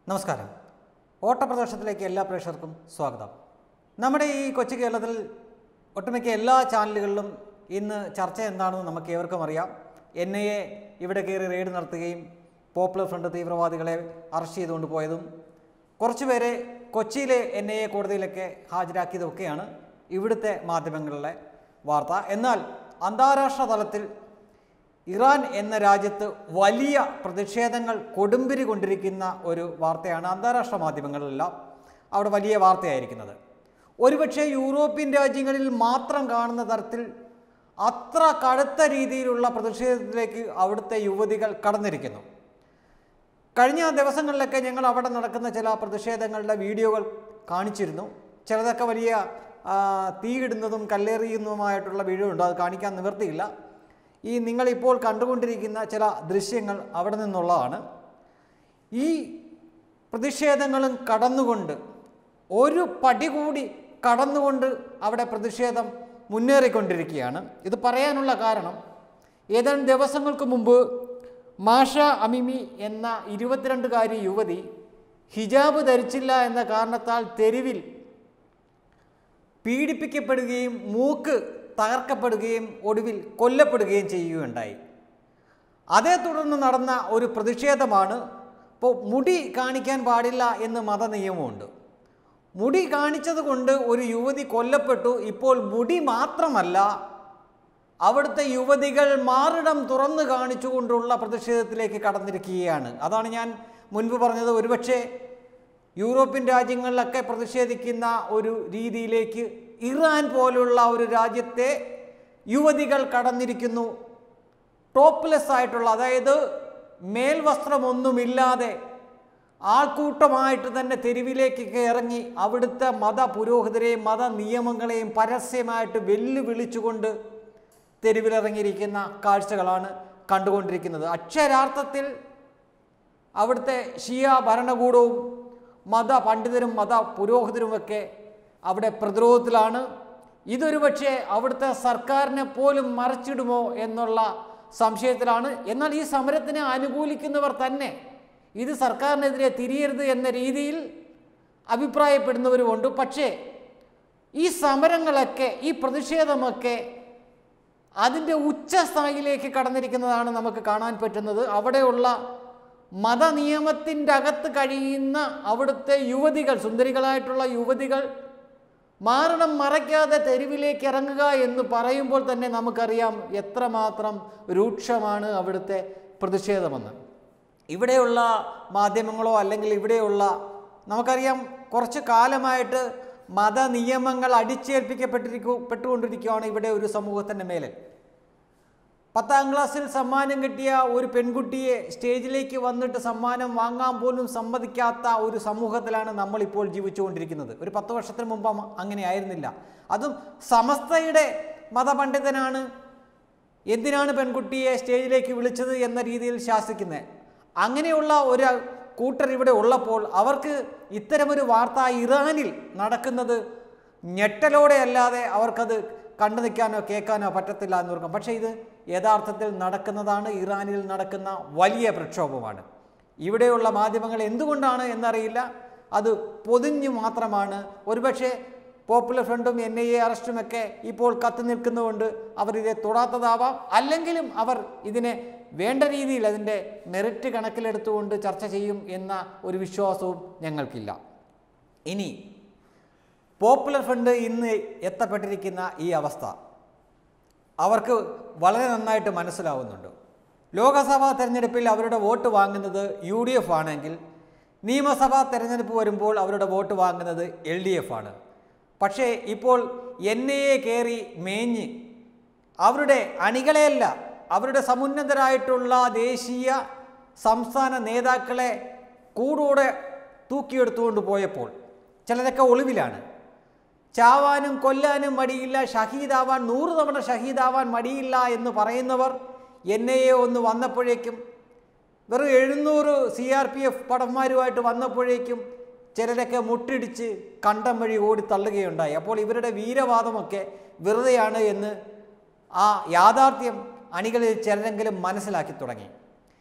നമസ്കാരം ഓട്ടപ്രദർശനത്തിലേക്ക് എല്ലാ പ്രേക്ഷകർക്കും സ്വാഗതം നമ്മുടെ ഈ കൊച്ചു കേരളത്തിൽ ഒട്ടുമിക്ക എല്ലാ ചാനലുകളിലും ഇന്ന് ചർച്ച എന്താണെന്ന് നമുക്ക് ഏവർക്കും അറിയാം എൻ ഐ എ ഇവിടെ കയറി റെയ്ഡ് നടത്തുകയും പോപ്പുലർ ഫ്രണ്ട് തീവ്രവാദികളെ അറസ്റ്റ് ചെയ്തുകൊണ്ട് പോയതും കുറച്ചുപേരെ കൊച്ചിയിലെ എൻ ഐ എ കോടതിയിലൊക്കെ ഹാജരാക്കിയതൊക്കെയാണ് ഇവിടുത്തെ മാധ്യമങ്ങളിലെ വാർത്ത എന്നാൽ അന്താരാഷ്ട്ര തലത്തിൽ ഇറാൻ എന്ന രാജ്യത്ത് വലിയ പ്രതിഷേധങ്ങൾ കൊടുമ്പിരി കൊണ്ടിരിക്കുന്ന ഒരു വാർത്തയാണ് അന്താരാഷ്ട്ര മാധ്യമങ്ങളിലെല്ലാം അവിടെ വലിയ വാർത്തയായിരിക്കുന്നത് ഒരുപക്ഷെ യൂറോപ്യൻ രാജ്യങ്ങളിൽ മാത്രം കാണുന്ന തരത്തിൽ അത്ര കടുത്ത രീതിയിലുള്ള പ്രതിഷേധത്തിലേക്ക് അവിടുത്തെ യുവതികൾ കടന്നിരിക്കുന്നു കഴിഞ്ഞ ദിവസങ്ങളിലൊക്കെ ഞങ്ങൾ അവിടെ നടക്കുന്ന ചില പ്രതിഷേധങ്ങളുടെ വീഡിയോകൾ കാണിച്ചിരുന്നു ചിലതൊക്കെ വലിയ ആ, തീയിടുന്നതും കല്ലേറിയുന്നതുമായിട്ടുള്ള വീഡിയോ ഉണ്ട് അത് കാണിക്കാൻ നിവർത്തിയില്ല ഈ നിങ്ങളിപ്പോൾ കണ്ടുകൊണ്ടിരിക്കുന്ന ചില ദൃശ്യങ്ങൾ അവിടെ നിന്നുള്ളതാണ് ഈ പ്രതിഷേധങ്ങളും കടന്നുകൊണ്ട് ഒരു പടി കൂടി കടന്നുകൊണ്ട് അവിടെ പ്രതിഷേധം മുന്നേറിക്കൊണ്ടിരിക്കുകയാണ് ഇത് പറയാനുള്ള കാരണം ഏതാനും ദിവസങ്ങൾക്ക് മുമ്പ് മാഷ അമിമി എന്ന ഇരുപത്തിരണ്ടുകാരി യുവതി ഹിജാബ് ധരിച്ചില്ല എന്ന കാരണത്താൽ തെരുവിൽ പീഡിപ്പിക്കപ്പെടുകയും മൂക്ക് തകർക്കപ്പെടുകയും ഒടുവിൽ കൊല്ലപ്പെടുകയും ചെയ്യുകയുണ്ടായി അതേ തുടർന്ന് നടന്ന ഒരു പ്രതിഷേധമാണ് ഇപ്പോൾ മുടി കാണിക്കാൻ പാടില്ല എന്ന് മതനിയമമുണ്ട് മുടി കാണിച്ചത് കൊണ്ട് ഒരു യുവതി കൊല്ലപ്പെട്ടു ഇപ്പോൾ മുടി മാത്രമല്ല അവിടുത്തെ യുവതികൾ മാറിടം തുറന്നു കാണിച്ചുകൊണ്ടുള്ള പ്രതിഷേധത്തിലേക്ക് കടന്നിരിക്കുകയാണ് അതാണ് ഞാൻ മുൻപ് പറഞ്ഞത് ഒരുപക്ഷെ യൂറോപ്യൻ രാജ്യങ്ങളിലൊക്കെ പ്രതിഷേധിക്കുന്ന ഒരു രീതിയിലേക്ക് ഇറാൻ പോലുള്ള ഒരു രാജ്യത്തെ യുവതികൾ കടന്നിരിക്കുന്നു ടോപ്പ്ലെസ് ആയിട്ടുള്ള അതായത് മേൽവസ്ത്രമൊന്നുമില്ലാതെ ആൾക്കൂട്ടമായിട്ട് തന്നെ തെരുവിലേക്കൊക്കെ ഇറങ്ങി അവിടുത്തെ മത പുരോഹിതരെയും മത നിയമങ്ങളെയും പരസ്യമായിട്ട് വെല്ലുവിളിച്ചുകൊണ്ട് തെരുവിലിറങ്ങിയിരിക്കുന്ന കാഴ്ചകളാണ് കണ്ടുകൊണ്ടിരിക്കുന്നത് അക്ഷരാർത്ഥത്തിൽ അവിടുത്തെ ഷിയ ഭരണകൂടവും മത പണ്ഡിതരും മത പുരോഹിതരുമൊക്കെ അവിടെ പ്രതിരോധത്തിലാണ് ഇതൊരു പക്ഷേ അവിടുത്തെ സർക്കാരിനെ പോലും മറച്ചിടുമോ എന്നുള്ള സംശയത്തിലാണ് എന്നാൽ ഈ സമരത്തിനെ അനുകൂലിക്കുന്നവർ തന്നെ ഇത് സർക്കാരിനെതിരെ തിരിയരുത് എന്ന രീതിയിൽ അഭിപ്രായപ്പെടുന്നവരുമുണ്ട് പക്ഷേ ഈ സമരങ്ങളൊക്കെ ഈ പ്രതിഷേധമൊക്കെ അതിൻ്റെ ഉച്ചസ്ഥായിലേക്ക് കടന്നിരിക്കുന്നതാണ് നമുക്ക് കാണാൻ പറ്റുന്നത് അവിടെയുള്ള മതനിയമത്തിൻ്റെ അകത്ത് കഴിയുന്ന അവിടുത്തെ യുവതികൾ സുന്ദരികളായിട്ടുള്ള യുവതികൾ മാരണം മറയ്ക്കാതെ തെരുവിലേക്ക് ഇറങ്ങുക എന്ന് പറയുമ്പോൾ തന്നെ നമുക്കറിയാം എത്രമാത്രം രൂക്ഷമാണ് അവിടുത്തെ പ്രതിഷേധമെന്ന് ഇവിടെയുള്ള മാധ്യമങ്ങളോ അല്ലെങ്കിൽ ഇവിടെയുള്ള നമുക്കറിയാം കുറച്ച് കാലമായിട്ട് മതനിയമങ്ങൾ അടിച്ചേൽപ്പിക്കപ്പെട്ടിരിക്കു പെട്ടുകൊണ്ടിരിക്കുകയാണ് ഇവിടെ ഒരു സമൂഹത്തിൻ്റെ മേലെ പത്താം ക്ലാസ്സിൽ സമ്മാനം കിട്ടിയ ഒരു പെൺകുട്ടിയെ സ്റ്റേജിലേക്ക് വന്നിട്ട് സമ്മാനം വാങ്ങാൻ പോലും സമ്മതിക്കാത്ത ഒരു സമൂഹത്തിലാണ് നമ്മളിപ്പോൾ ജീവിച്ചുകൊണ്ടിരിക്കുന്നത് ഒരു പത്ത് വർഷത്തിന് മുമ്പ് അമ- അങ്ങനെ ആയിരുന്നില്ല അതും സമസ്തയുടെ മതപണ്ഡിതനാണ് എന്തിനാണ് പെൺകുട്ടിയെ സ്റ്റേജിലേക്ക് വിളിച്ചത് എന്ന രീതിയിൽ ശാസിക്കുന്നത് അങ്ങനെയുള്ള ഒരു കൂട്ടർ ഇവിടെ ഉള്ളപ്പോൾ അവർക്ക് ഇത്തരമൊരു വാർത്ത ഇറാനിൽ നടക്കുന്നത് ഞെട്ടലോടെ അല്ലാതെ അവർക്കത് കണ്ടു നിൽക്കാനോ കേൾക്കാനോ പറ്റത്തില്ല എന്ന് ഓർക്കാം പക്ഷേ ഇത് യഥാർത്ഥത്തിൽ നടക്കുന്നതാണ് ഇറാനിൽ നടക്കുന്ന വലിയ പ്രക്ഷോഭമാണ് ഇവിടെയുള്ള മാധ്യമങ്ങൾ എന്തുകൊണ്ടാണ് എന്നറിയില്ല അത് പൊതിഞ്ഞു മാത്രമാണ് ഒരുപക്ഷെ പോപ്പുലർ ഫ്രണ്ടും എൻ ഐ എ അറസ്റ്റുമൊക്കെ ഇപ്പോൾ കത്തി നിൽക്കുന്നതുകൊണ്ട് അവർ ഇതെ തൊടാത്തതാവാം അല്ലെങ്കിലും അവർ ഇതിനെ വേണ്ട രീതിയിൽ അതിൻ്റെ മെറിറ്റ് കണക്കിലെടുത്തുകൊണ്ട് ചർച്ച ചെയ്യും എന്ന ഒരു വിശ്വാസവും ഞങ്ങൾക്കില്ല ഇനി പോപ്പുലർ ഫ്രണ്ട് ഇന്ന് എത്തപ്പെട്ടിരിക്കുന്ന ഈ അവസ്ഥ അവർക്ക് വളരെ നന്നായിട്ട് മനസ്സിലാവുന്നുണ്ട് ലോകസഭാ തെരഞ്ഞെടുപ്പിൽ അവരുടെ വോട്ട് വാങ്ങുന്നത് യു ഡി എഫ് ആണെങ്കിൽ നിയമസഭാ തെരഞ്ഞെടുപ്പ് വരുമ്പോൾ അവരുടെ വോട്ട് വാങ്ങുന്നത് എൽ ഡി എഫ് ആണ് പക്ഷേ ഇപ്പോൾ എൻ ഐ എ കയറി മേഞ്ഞ് അവരുടെ അണികളെയല്ല അവരുടെ സമുന്നതരായിട്ടുള്ള ദേശീയ സംസ്ഥാന നേതാക്കളെ കൂടോടെ തൂക്കിയെടുത്തുകൊണ്ട് പോയപ്പോൾ ചിലരൊക്കെ ഒളിവിലാണ് ചാവാനും കൊല്ലാനും മടിയില്ല ഷഹീദാവാൻ നൂറ് തവണ ഷഹീദാവാൻ മടിയില്ല എന്ന് പറയുന്നവർ എൻ ഐ എ ഒന്ന് വന്നപ്പോഴേക്കും വെറും എഴുന്നൂറ് സി ആർ പി എഫ് പടന്മാരുമായിട്ട് വന്നപ്പോഴേക്കും ചിലരൊക്കെ മുട്ടിടിച്ച് കണ്ടം വഴി ഓടി തള്ളുകയുണ്ടായി അപ്പോൾ ഇവരുടെ വീരവാദമൊക്കെ വെറുതെയാണ് എന്ന് ആ യാഥാർത്ഥ്യം അണികളിൽ ചിലരെങ്കിലും മനസ്സിലാക്കി തുടങ്ങി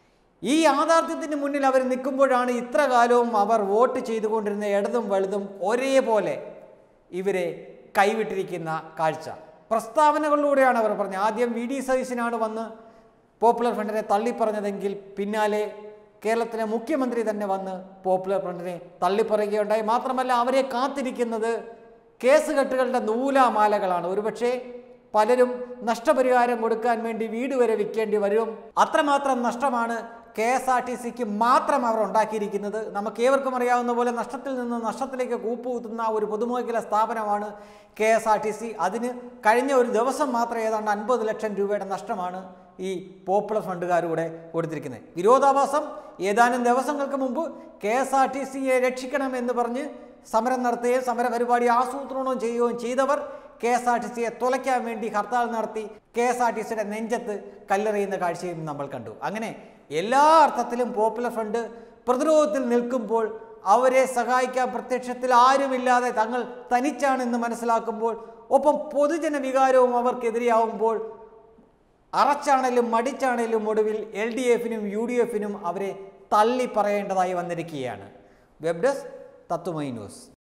ഈ യാഥാർത്ഥ്യത്തിന് മുന്നിൽ അവർ നിൽക്കുമ്പോഴാണ് ഇത്ര കാലവും അവർ വോട്ട് ചെയ്തുകൊണ്ടിരുന്ന ഇടതും വലുതും ഒരേപോലെ ഇവരെ കൈവിട്ടിരിക്കുന്ന കാഴ്ച പ്രസ്താവനകളിലൂടെയാണ് അവർ പറഞ്ഞത് ആദ്യം വി ഡി സതീശനാണ് വന്ന് പോപ്പുലർ ഫ്രണ്ടിനെ തള്ളിപ്പറഞ്ഞതെങ്കിൽ പിന്നാലെ കേരളത്തിലെ മുഖ്യമന്ത്രി തന്നെ വന്ന് പോപ്പുലർ ഫ്രണ്ടിനെ തള്ളിപ്പറയുകയുണ്ടായി മാത്രമല്ല അവരെ കാത്തിരിക്കുന്നത് കേസുകെട്ടുകളുടെ നൂലാമാലകളാണ് ഒരുപക്ഷെ പലരും നഷ്ടപരിഹാരം കൊടുക്കാൻ വേണ്ടി വീട് വരെ വിൽക്കേണ്ടി വരും അത്രമാത്രം നഷ്ടമാണ് കെ എസ് ആർ ടി സിക്ക് മാത്രം അവർ ഉണ്ടാക്കിയിരിക്കുന്നത് നമുക്ക് ഏവർക്കും അറിയാവുന്ന പോലെ നഷ്ടത്തിൽ നിന്ന് നഷ്ടത്തിലേക്ക് കൂപ്പുകുത്തുന്ന ഒരു പൊതുമേഖല സ്ഥാപനമാണ് K S R T C അതിന് കഴിഞ്ഞ ഒരു ദിവസം മാത്രം ഏതാണ്ട് അൻപത് ലക്ഷം രൂപയുടെ നഷ്ടമാണ് ഈ പോപ്പുലർ ഫണ്ടുകാരൂടെ കൊടുത്തിരിക്കുന്നത് വിരോധാഭാസം ഏതാനും ദിവസങ്ങൾക്ക് മുമ്പ് കെ എസ് ആർ ടി സിയെ രക്ഷിക്കണമെന്ന് പറഞ്ഞ് സമരം നടത്തുകയും സമര പരിപാടി ആസൂത്രണവും ചെയ്യുകയും ചെയ്തവർ കെ എസ് ആർ ടി സിയെ തുലയ്ക്കാൻ വേണ്ടി ഹർത്താൽ നടത്തി കെ എസ് ആർ ടി സിയുടെ നെഞ്ചത്ത് കല്ലെറിയുന്ന കാഴ്ചയും നമ്മൾ കണ്ടു അങ്ങനെ എല്ലാ അർത്ഥത്തിലും പോപ്പുലർ ഫ്രണ്ട് പ്രതിരോധത്തിൽ നിൽക്കുമ്പോൾ അവരെ സഹായിക്കാൻ പ്രത്യക്ഷത്തിൽ ആരുമില്ലാതെ തങ്ങൾ തനിച്ചാണെന്ന് മനസ്സിലാക്കുമ്പോൾ ഒപ്പം പൊതുജന വികാരവും അവർക്കെതിരെയാവുമ്പോൾ അറച്ചാണേലും മടിച്ചാണേലും ഒടുവിൽ എൽ ഡി എഫിനും യു ഡി എഫിനും അവരെ തള്ളി പറയേണ്ടതായി വന്നിരിക്കുകയാണ് വെബ് ഡെസ്ക് തത്തുമൈ ന്യൂസ്